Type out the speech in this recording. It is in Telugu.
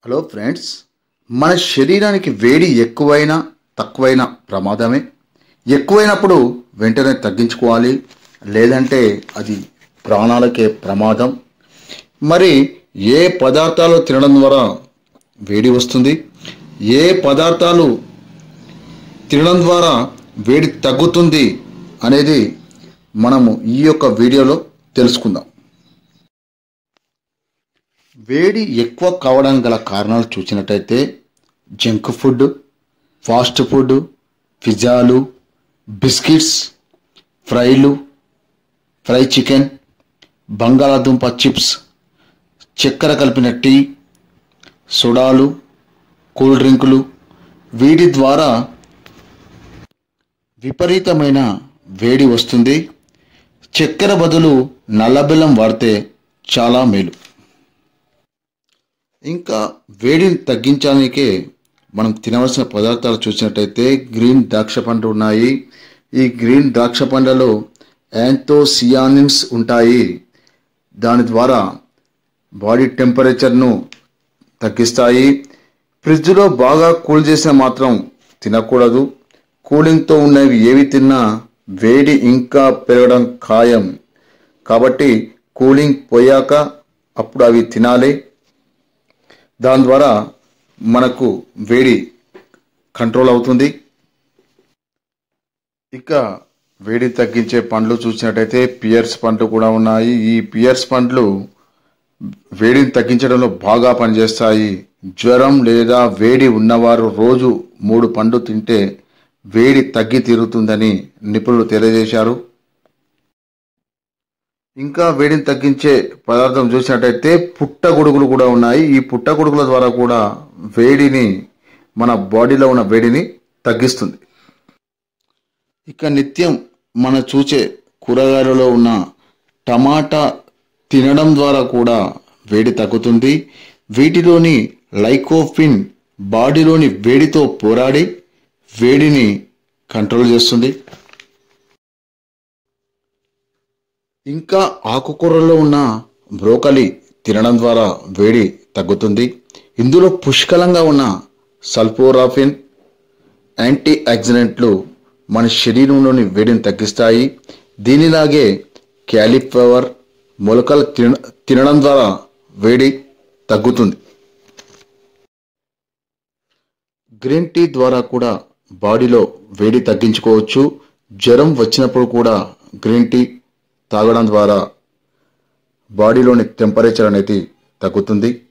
హలో ఫ్రెండ్స్ మన శరీరానికి వేడి ఎక్కువైనా తక్కువైనా ప్రమాదమే ఎక్కువైనప్పుడు వెంటనే తగ్గించుకోవాలి లేదంటే అది ప్రాణాలకే ప్రమాదం మరి ఏ పదార్థాలు తినడం ద్వారా వేడి వస్తుంది ఏ పదార్థాలు తినడం ద్వారా వేడి తగ్గుతుంది అనేది మనము ఈ యొక్క వీడియోలో తెలుసుకుందాం వేడి ఎక్కువ కావడం గల కారణాలు చూసినట్టయితే జంక్ ఫుడ్ ఫాస్ట్ ఫుడ్ పిజ్జాలు బిస్కెట్స్ ఫ్రైలు ఫ్రై చికెన్ బంగాళాదుంప చిప్స్ చక్కెర కలిపిన టీ సోడాలు కూల్ డ్రింకులు వీటి ద్వారా విపరీతమైన వేడి వస్తుంది చక్కెర బదులు నల్లబెల్లం వాడితే చాలా మేలు ఇంకా వేడిని తగ్గించడానికే మనం తినవలసిన పదార్థాలు చూసినట్టయితే గ్రీన్ ద్రాక్ష పండ్లు ఉన్నాయి ఈ గ్రీన్ ద్రాక్ష పండ్లలో యాంతోసియానిన్స్ ఉంటాయి దాని ద్వారా బాడీ టెంపరేచర్ను తగ్గిస్తాయి ఫ్రిడ్జ్లో బాగా కూల్ చేసిన మాత్రం తినకూడదు కూలింగ్తో ఉన్నవి ఏవి తిన్నా వేడి ఇంకా పెరగడం ఖాయం కాబట్టి కూలింగ్ పోయాక అప్పుడు అవి తినాలి దాని ద్వారా మనకు వేడి కంట్రోల్ అవుతుంది ఇక వేడి తగ్గించే పండ్లు చూసినట్టయితే పియర్స్ పండ్లు కూడా ఉన్నాయి ఈ పియర్స్ పండ్లు వేడిని తగ్గించడంలో బాగా పనిచేస్తాయి జ్వరం లేదా వేడి ఉన్నవారు రోజు మూడు పండ్లు తింటే వేడి తగ్గి తీరుతుందని నిపుణులు తెలియజేశారు ఇంకా వేడిని తగ్గించే పదార్థం చూసినట్టయితే పుట్టగొడుగులు కూడా ఉన్నాయి ఈ పుట్టగొడుగుల ద్వారా కూడా వేడిని మన బాడీలో ఉన్న వేడిని తగ్గిస్తుంది ఇక నిత్యం మన చూసే కూరగాయలలో ఉన్న టమాటా తినడం ద్వారా కూడా వేడి తగ్గుతుంది వీటిలోని లైకోఫిన్ బాడీలోని వేడితో పోరాడి వేడిని కంట్రోల్ చేస్తుంది ఇంకా ఆకుకూరల్లో ఉన్న బ్రోకలి తినడం ద్వారా వేడి తగ్గుతుంది ఇందులో పుష్కలంగా ఉన్న సల్ఫోరాఫిన్ యాంటీ ఆక్సిడెంట్లు మన శరీరంలోని వేడిని తగ్గిస్తాయి దీనిలాగే క్యాలిఫ్లవర్ మొలకలు తిన తినడం ద్వారా వేడి తగ్గుతుంది గ్రీన్ టీ ద్వారా కూడా బాడీలో వేడి తగ్గించుకోవచ్చు జ్వరం వచ్చినప్పుడు కూడా గ్రీన్ టీ తాగడం ద్వారా బాడీలోని టెంపరేచర్ అనేది తగ్గుతుంది